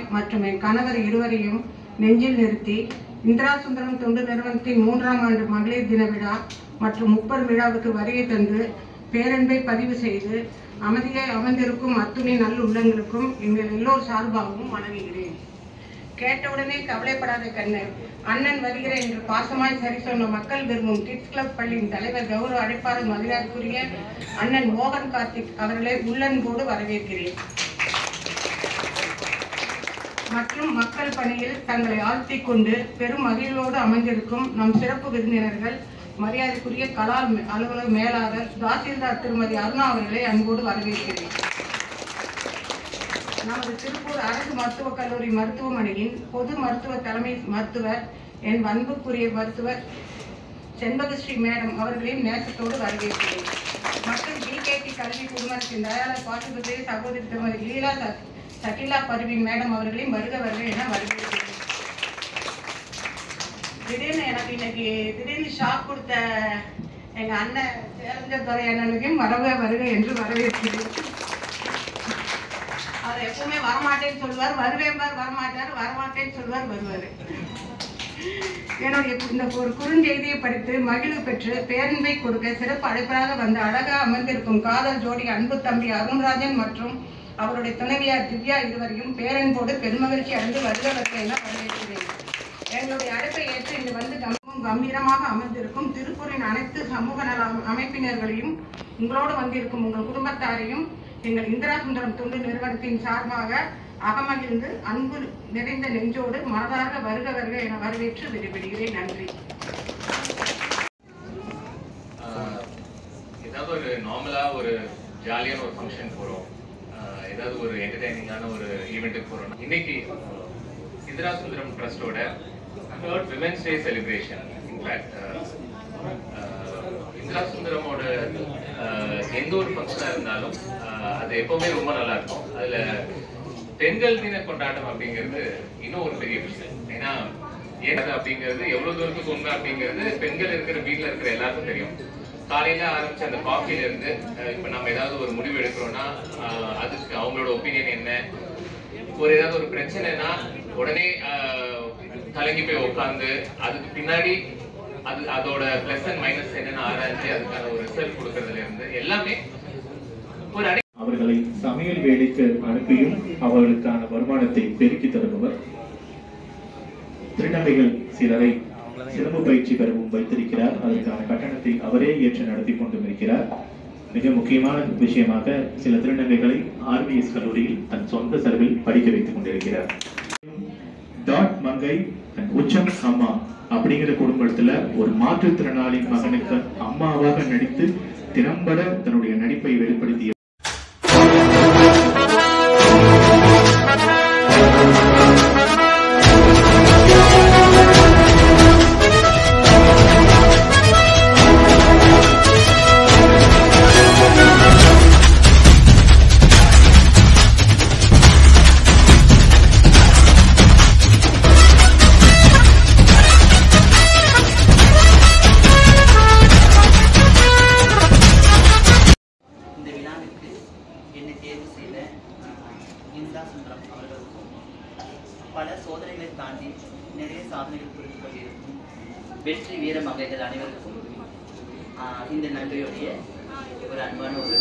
மற்றும் என் கணவர் இருவரையும் நெஞ்சில் நிறுத்தி இந்திரா சுந்தரம் தொண்டு நிறுவனத்தின் மூன்றாம் ஆண்டு மகளிர் தின விழா மற்றும் முப்பது விழாவுக்கு வருகை தந்து பேரன்பை பதிவு செய்து அமைதியாய் அமர்ந்திருக்கும் அத்துணை நல்லுள்ளங்களுக்கும் எங்கள் எல்லோர் சார்பாகவும் வணங்குகிறேன் கேட்டவுடனே கவலைப்படாத கண்ணு அண்ணன் வருகிற என்று பாசமாய் சரி சொன்ன மக்கள் விரும்பும் கிட்ஸ் கிளப் பள்ளியின் தலைவர் கௌரவ அழைப்பாளர் மரியாதைக்குரிய அண்ணன் மோகன் கார்த்திக் அவர்களை உள்ளன்போடு வரவேற்கிறேன் மற்றும் மக்கள் பணியில் தங்களை ஆழ்த்திக் கொண்டு பெரும் மகிழ்வோடு அமைந்திருக்கும் நம் சிறப்பு விருந்தினர்கள் மரியாதைக்குரிய கலால் மே- அலுவலக மேலாளர் தாசில்தார் திருமதி அருணா அவர்களை அன்போடு வரவேற்கிறேன் நமது திருப்பூர் அரசு மருத்துவக் கல்லூரி மருத்துவமனையின் பொது மருத்துவ தலைமை மருத்துவர் என் அன்புக்குரிய மருத்துவர் செண்பகஸ்ரீ மேடம் அவர்களையும் நேசத்தோடு வரவேற்கிறேன் மற்றும் பிகேடி கல்வி குழுமத்தின் தயாள பாசுபதி சகோதரி திருமதி லீலா ச- சகிலா பருவின் மேடம் அவர்களையும் வருக வருக என வரவேற்கிறேன் திடீர்னு எனக்கு இன்னைக்கு திடீர்னு ஷாக் கொடுத்த எங்க அண்ணன் சேலஞ்ச துறை அண்ணனுக்கும் வருக வருக என்று வரவேற்கிறேன் அவர் எப்பவுமே வரமாட்டேன்னு சொல்லுவார் வருவேன் பார் வரமாட்டார் வரமாட்டேன்னு சொல்லுவார் வருவார் என்னுடைய இந்த ஒரு குறுஞ்செய்தியை படித்து மகிழ்வு பெற்று பேரன்பை கொடுக்க சிறப்பு அழைப்பராக வந்து அழகா அமர்ந்திருக்கும் காதல் ஜோடி அன்பு தம்பி அருண்ராஜன் மற்றும் அவருடைய துணைவியார் திவ்யா இருவரையும் பேரன்போடு பெருமகிழ்ச்சி அடைந்து வருக வருக என வரவேற்கிறேன் எங்களுடைய அழைப்பை ஏற்று இங்கு வந்து கம்பம் கம்பீரமாக அமர்ந்திருக்கும் திருப்பூரின் அனைத்து சமூக நல அமை- அமைப்பினர்களையும் உங்களோடு வந்திருக்கும் உங்கள் குடும்பத்தாரையும் எங்கள் இந்திரா சுந்தரம் தொண்டு நிறுவனத்தின் சார்பாக அகமகிழ்ந்து அன்பு நிறைந்த நெஞ்சோடு மனதார வருக வருக என வரவேற்று விடைபெறுகிறேன் நன்றி ஆஹ் ஏதாவது ஒரு நார்மலா ஒரு ஜாலியான ஒரு ஃபங்க்ஷன் போறோம் ஆஹ் ஏதாவது ஒரு என்டர்டைனிங்கான ஒரு ஈவெண்ட்டுக்கு போறோம் இன்னைக்கு இந்திரா சுந்தரம் ட்ரஸ்டோட third women's day celebration in fact Indira சுந்தரமோட ஆஹ் எந்த ஒரு ஃபங்க்ஷனாக இருந்தாலும் ஆஹ் அது எப்பவுமே ரொம்ப நல்லா இருக்கும் அதுல பெண்கள் தின கொண்டாட்டம் அப்படிங்கிறது இன்னும் ஒரு பெரிய விஷயம் ஏன்னா ஏன் அப்படிங்கிறது எவ்வளவு தூரத்துக்கு உண்மை அப்படிங்கிறது பெண்கள் இருக்கிற வீட்ல இருக்கிற எல்லாருக்கும் தெரியும் காலையில ஆரம்பிச்ச அந்த காஃபில இருந்து அஹ் இப்ப நம்ம ஏதாவது ஒரு முடிவு எடுக்கிறோம்னா அஹ் அதுக்கு அவங்களோட ஒப்பீனியன் என்ன ஒரு ஏதாவது ஒரு பிரச்சனைனா உடனே அஹ், கலங்கி போய் உட்காந்து அதுக்கு பின்னாடி அது அதோட பிளஸ் அண்ட் மைனஸ் என்னன்னு ஆராய்ச்சி அதுக்கான ஒரு ரிசல்ட் கொடுக்கறதுல இருந்து எல்லாமே ஒரு அடி அவர்களை சமையல் வேலைக்கு அனுப்பியும் அவர்களுக்கான வருமானத்தை பெருக்கி தருபவர் திருநங்கைகள் சிலரை சிறப்பு பயிற்சி பெறவும் வைத்திருக்கிறார் அதற்கான கட்டணத்தை அவரே ஏற்று நடத்தி கொண்டும் இருக்கிறார் மிக முக்கியமான விஷயமாக சில திருநங்கைகளை ஆர்பிஎஸ் கல்லூரியில் தன் சொந்த செலவில் படிக்க வைத்துக் கொண்டிருக்கிறார் டாட் மங்கை and உச்சம் அம்மா அப்படிங்கிற குடும்பத்துல ஒரு மாற்றுத்திறனாளி மகனுக்கு அம்மாவாக நடித்து திறம்பட தன்னுடைய நடிப்பை வெளிப்படுத்திய இந்த விழாவிற்கு என்னை தேர்வு செய்த ஆஹ், இந்திரா சுந்தரம் அவர்களுக்கும் பல சோதனைகளை தாண்டி நிறைய சாதனைகள் புரிந்து கொண்டிருக்கும் வெற்றி வீர மகைகள் அனைவருக்கும் ஆஹ், இந்த நன்றியுடைய ஒரு அன்பான ஒரு